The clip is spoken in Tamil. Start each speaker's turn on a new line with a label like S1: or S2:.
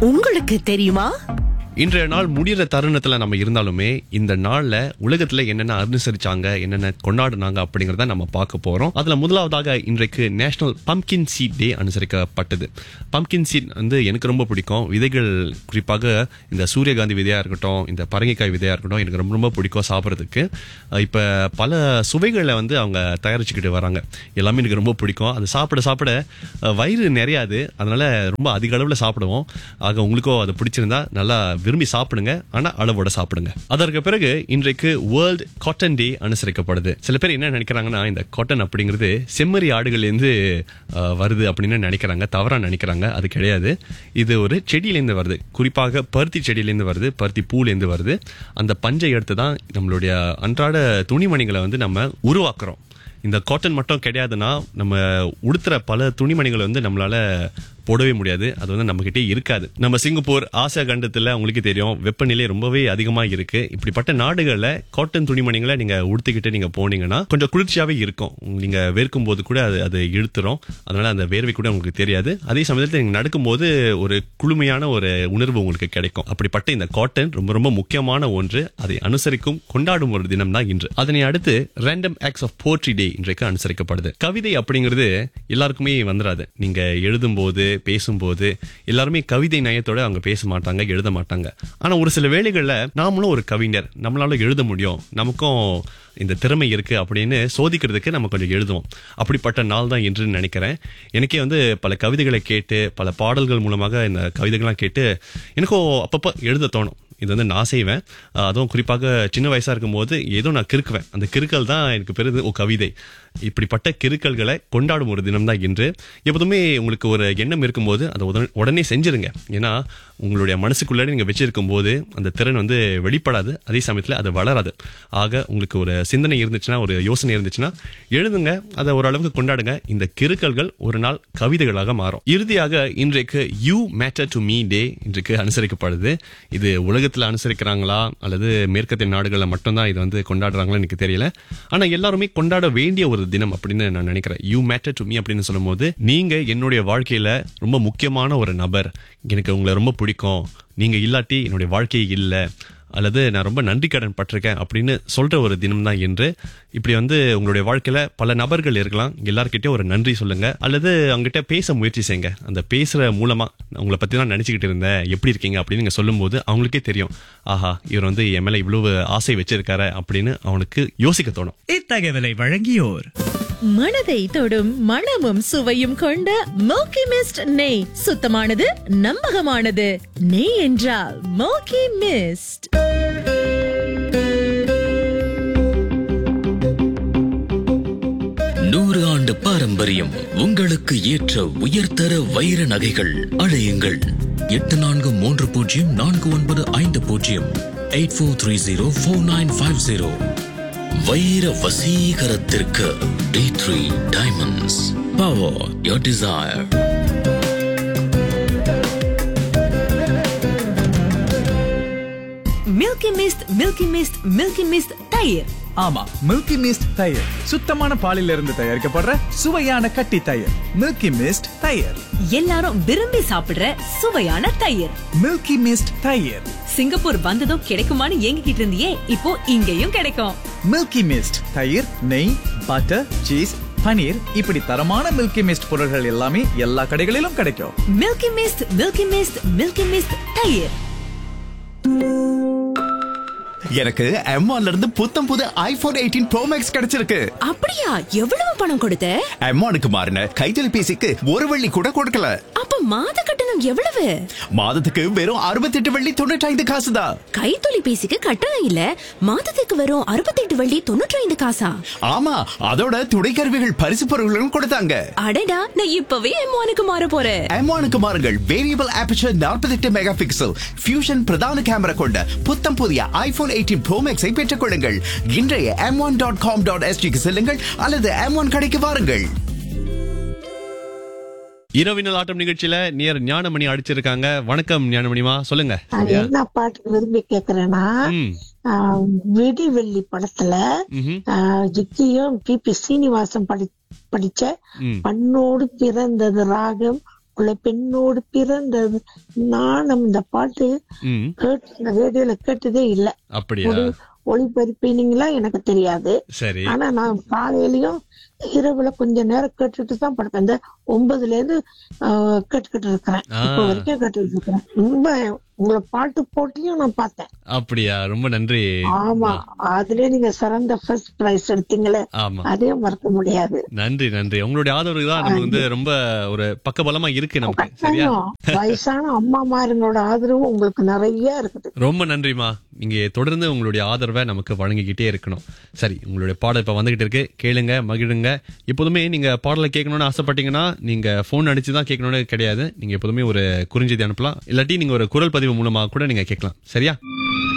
S1: உங்களுக்கு தெரியுமா
S2: இன்றைய நாள் முடிகிற தருணத்துல நம்ம இருந்தாலுமே இந்த நாள்ல உலகத்துல என்னென்ன அனுசரிச்சாங்க என்னென்ன கொண்டாடினாங்க அப்படிங்கறத நம்ம பார்க்க போறோம் அதுல முதலாவதாக இன்றைக்கு நேஷனல் பம்கின் சீட் டே அனுசரிக்கப்பட்டது பம்கின் சீட் வந்து எனக்கு ரொம்ப பிடிக்கும் விதைகள் குறிப்பாக இந்த சூரியகாந்தி விதையா இருக்கட்டும் இந்த பரங்கிக்காய் விதையா இருக்கட்டும் எனக்கு ரொம்ப ரொம்ப பிடிக்கும் சாப்பிட்றதுக்கு அஹ் இப்ப பல சுவைகளை வந்து அவங்க தயாரிச்சுக்கிட்டு வராங்க எல்லாமே எனக்கு ரொம்ப பிடிக்கும் அது சாப்பிட சாப்பிட அஹ், வயிறு நிறையாது அதனால ரொம்ப அதிக அளவுல சாப்பிடுவோம் ஆக உங்களுக்கும் அது பிடிச்சிருந்தா நல்லா விரும்பி சாப்பிடுங்க ஆனா அளவோட சாப்பிடுங்க அதற்கு பிறகு இன்றைக்கு வேர்ல்ட் காட்டன் டே அனுசரிக்கப்படுது சில பேர் என்ன நினைக்கிறாங்கன்னா இந்த காட்டன் அப்படிங்கிறது செம்மறி ஆடுகள்லேருந்து அஹ், வருது அப்படின்னு நினைக்கிறாங்க தவறா நினைக்கிறாங்க அது கிடையாது இது ஒரு செடியிலேருந்து வருது குறிப்பாக பருத்தி செடியிலேருந்து வருது பருத்தி பூலேருந்து வருது அந்த பஞ்சை எடுத்து தான் நம்மளுடைய அன்றாட துணிமணிகளை வந்து நம்ம உருவாக்குறோம் இந்த காட்டன் மட்டும் கிடையாதுன்னா நம்ம உடுத்துற பல துணிமணிகளை வந்து நம்மளால போடவே முடியாது அது வந்து நம்மகிட்டே இருக்காது நம்ம சிங்கப்பூர் ஆசியா கண்டத்துல உங்களுக்கு தெரியும் வெப்பநிலை ரொம்பவே அதிகமா இருக்கு இப்படிப்பட்ட நாடுகள்ல காட்டன் துணிமணிகளை நீங்க உடுத்திக்கிட்டு நீங்க போனீங்கன்னா கொஞ்சம் குளிர்ச்சியாவே இருக்கும் நீங்க வேர்க்கும் போது கூட அது அது இழுத்துரும் அதனால அந்த வேர்வை கூட உங்களுக்கு தெரியாது அதே சமயத்தில் நீங்க நடக்கும்போது ஒரு குளுமையான ஒரு உணர்வு உங்களுக்கு கிடைக்கும் அப்படிப்பட்ட இந்த காட்டன் ரொம்ப ரொம்ப முக்கியமான ஒன்று அதை அனுசரிக்கும் கொண்டாடும் ஒரு தினம் தான் இன்று அதனை அடுத்து random acts of poetry day இன்றைக்கு அனுசரிக்கப்படுது கவிதை அப்படிங்கிறது எல்லாருக்குமே வந்துடாது நீங்க எழுதும்போது பேசும்போது எல்லாருமே கவிதை நயத்தோட அவங்க பேச மாட்டாங்க எழுத மாட்டாங்க ஆனா ஒரு சில வேளைகள்ல நாமளும் ஒரு கவிஞர் நம்மளால எழுத முடியும் நமக்கும் இந்த திறமை இருக்கு அப்படின்னு சோதிக்கிறதுக்கு நம்ம கொஞ்சம் எழுதுவோம் அப்படிப்பட்ட நாள் தான் என்று நினைக்கிறேன் எனக்கே வந்து பல கவிதைகளை கேட்டு பல பாடல்கள் மூலமாக இந்த கவிதைகள்லாம் கேட்டு எனக்கும் அப்பப்போ எழுத தோணும் இது வந்து நான் செய்வேன் அஹ் அதுவும் குறிப்பாக சின்ன வயசா இருக்கும்போது ஏதோ நான் கிறுக்குவேன் அந்த கிறுக்கல் தான் எனக்கு பெருது ஓ கவிதை இப்படிப்பட்ட கிறுக்கல்களை கொண்டாடும் ஒரு தினம் தான் இன்று எப்போதுமே உங்களுக்கு ஒரு எண்ணம் இருக்கும்போது அதை உடனே உடனே செஞ்சிருங்க ஏன்னா உங்களுடைய மனசுக்குள்ளே நீங்க வச்சிருக்கும் போது அந்த திறன் வந்து வெளிப்படாது அதே சமயத்தில் அது வளராது ஆக உங்களுக்கு ஒரு சிந்தனை இருந்துச்சுன்னா ஒரு யோசனை இருந்துச்சுன்னா எழுதுங்க அதை ஓரளவுக்கு கொண்டாடுங்க இந்த கிறுக்கல்கள் ஒரு நாள் கவிதைகளாக மாறும் இறுதியாக இன்றைக்கு you matter to me day இன்றைக்கு அனுசரிக்கப்படுது இது உலகத்தில் அனுசரிக்கிறாங்களா அல்லது மேற்கத்திய நாடுகளில் மட்டும்தான் இது வந்து கொண்டாடுறாங்களா எனக்கு தெரியல ஆனா எல்லாருமே கொண்டாட வேண்டிய ஒரு தினம் அப்படின்னு நான் நினைக்கிறேன் யூ மேட்டர் டு மீ அப்படின்னு சொல்லும்போது நீங்க என்னுடைய வாழ்க்கையில ரொம்ப முக்கியமான ஒரு நபர் எனக்கு உங்களை ரொம்ப பிடிக்கும் நீங்க இல்லாட்டி என்னுடைய வாழ்க்கையே இல்லை அல்லது நான் ரொம்ப நன்றி கடன் பட்டிருக்கேன் அப்படின்னு சொல்ற ஒரு தினம் தான் என்று இப்படி வந்து உங்களுடைய வாழ்க்கையில பல நபர்கள் இருக்கலாம் எல்லார்கிட்டயும் ஒரு நன்றி சொல்லுங்க அல்லது அவங்ககிட்ட பேச முயற்சி செய்யுங்க அந்த பேசுற மூலமா நான் உங்களை பத்தி தான் நினைச்சுக்கிட்டு இருந்தேன் எப்படி இருக்கீங்க அப்படின்னு நீங்க சொல்லும்போது அவங்களுக்கே தெரியும் ஆஹா இவர் வந்து என் மேல இவ்வளவு ஆசை வச்சிருக்காரு அப்படின்னு அவனுக்கு யோசிக்க தோணும்
S3: இத்தகவலை வழங்கியோர்
S1: மனதை தொடும் மணமும் சுவையும் கொண்ட மோக்கி மிஸ்ட் நெய் சுத்தமானது நம்பகமானது நெய் என்றால் மோக்கி மிஸ்ட்
S4: நூறு ஆண்டு பாரம்பரியம் உங்களுக்கு ஏற்ற உயர்தர வைர நகைகள் அழையுங்கள் எட்டு நான்கு மூன்று பூஜ்ஜியம் நான்கு ஒன்பது ஐந்து பூஜ்ஜியம் eight four three zero four nine five zero வைர வசீகரத்திற்கு T three diamonds power your desire
S5: milky mist milky mist milky mist தயிர்
S3: ஆமா மில்கி மிஸ்ட் தயிர் சுத்தமான பாலில் இருந்து தயாரிக்கப்படுற சுவையான கட்டி தயிர் மில்கி மிஸ்ட் தயிர்
S5: எல்லாரும் விரும்பி சாப்பிடுற சுவையான தயிர்
S3: மில்கி மிஸ்ட் தயிர்
S5: சிங்கப்பூர் வந்ததும் கிடைக்குமான்னு ஏங்கிக்கிட்டு இருந்தியே இப்போ இங்கேயும் கிடைக்கும்
S3: மில்கி மிஸ்ட் தயிர் நெய் பட்டர் சீஸ் பனீர் இப்படி தரமான மில்கி மிஸ்ட் பொருட்கள் எல்லாமே எல்லா கடைகளிலும் கிடைக்கும்
S5: milky mist milky mist milky mist தயிர்
S6: எனக்கு M1 ல இருந்து புத்தம் புது ஐபோன் எயிட்டீன் ப்ரோ மேக்ஸ் கிடைச்சிருக்கு
S5: அப்படியா எவ்வளவு பணம் கொடுத்த
S6: M1க்கு மாறின கைத்தொலைபேசிக்கு ஒரு வெள்ளி கூட கொடுக்கல
S5: அப்ப மாத கட்டணம் எவ்வளவு
S6: மாதத்துக்கு வெறும் அறுபத்தெட்டு வெள்ளி தொண்ணூற்றி ஐந்து காசு தான்
S5: கைத்தொலைபேசிக்கு கட்டணம் இல்ல மாதத்துக்கு வரும் அறுபத்தெட்டு வள்ளி தொண்ணூற்றி ஐந்து காசா
S6: ஆமா அதோட துணைக்கருவிகள் பரிசு பொருட்களும் கொடுத்தாங்க
S5: அடடா நான் இப்பவே எம்மானுக்கு மாற போறேன்
S6: M1க்கு மாறுங்கள் variable aperture 48 megapixel fusion பிரதான கேமரா கொண்ட புத்தம் புதிய ஐபோன் எயிட்டீன் ப்ரோ மேக்ஸை பெற்றுக் கொள்ளுங்கள் இன்றைய M one dot com dot எஸ்டிக்கு செல்லுங்கள் அல்லது எம் ஒன் கடைக்கு வாருங்கள்
S2: இரவினல் ஆட்டம் நிகழ்ச்சியில நேர் ஞானமணி அடிச்சிருக்காங்க வணக்கம் ஞானமணிமா சொல்லுங்க
S7: அது என்ன பாட்டு விரும்பி கேக்குறேன்னா
S2: ம்
S7: ஆஹ், விடிவெள்ளி படத்துல
S2: ம்ஹும்.
S7: ஆஹ், ஜிக்கியும் பி பி சீனிவாசன் படி படிச்ச
S2: ம்
S7: பண்ணோடு பிறந்தது ராகம் உள்ள பெண்ணோடு பிறந்தது நானும் இந்த பாட்டு
S2: ம்
S7: கேட்டு இந்த ரேடியோல கேட்டதே இல்ல
S2: அப்படியா
S7: ஒரு ஒளிபரப்பினீங்களா எனக்கு தெரியாது
S2: சரி
S7: ஆனா நான் காலையிலயும் இரவுல கொஞ்ச நேரம் கேட்டுட்டு தான் படுப்பேன் இந்த ஒன்பதுல இருந்து ஆஹ், கேட்டுக்கிட்டு இருக்கிறேன்
S2: ஆ.
S7: இப்ப வரைக்கும் கேட்டுட்டு இருக்கிறேன் ரொம்ப உங்களை பாட்டு போட்டியும் நான் பார்த்தேன்
S2: அப்படியா ரொம்ப நன்றி
S7: ஆமா அதுலயே நீங்க சிறந்த ஃபர்ஸ்ட் பிரைஸ் எடுத்தீங்களே
S2: ஆமா
S7: அதையும் மறக்க முடியாது
S2: நன்றி நன்றி உங்களுடைய ஆதரவு தான் நமக்கு வந்து ரொம்ப ஒரு பக்கபலமா இருக்கு நமக்கு சரியா
S7: கட்டாயம். வயசான அம்மாமாருங்களோட ஆதரவு உங்களுக்கு நிறைய இருக்குது
S2: ரொம்ப நன்றிமா நீங்க தொடர்ந்து உங்களுடைய ஆதரவை நமக்கு வழங்கிக்கிட்டே இருக்கணும் சரி உங்களுடைய பாடல் இப்ப வந்துகிட்டு இருக்கு கேளுங்க மகிழுங்க எப்போதுமே நீங்க பாடலை கேட்கணும்னு ஆசைப்பட்டீங்கன்னா நீங்க போன் அடிச்சு தான் கேட்கணும்னு கிடையாது நீங்க எப்போதுமே ஒரு குறுஞ்செய்தி அனுப்பலாம் இல்லாட்டி நீங்க ஒரு குரல் பதிவு மூலமா கூட நீங்க கேட்கலாம் சரியா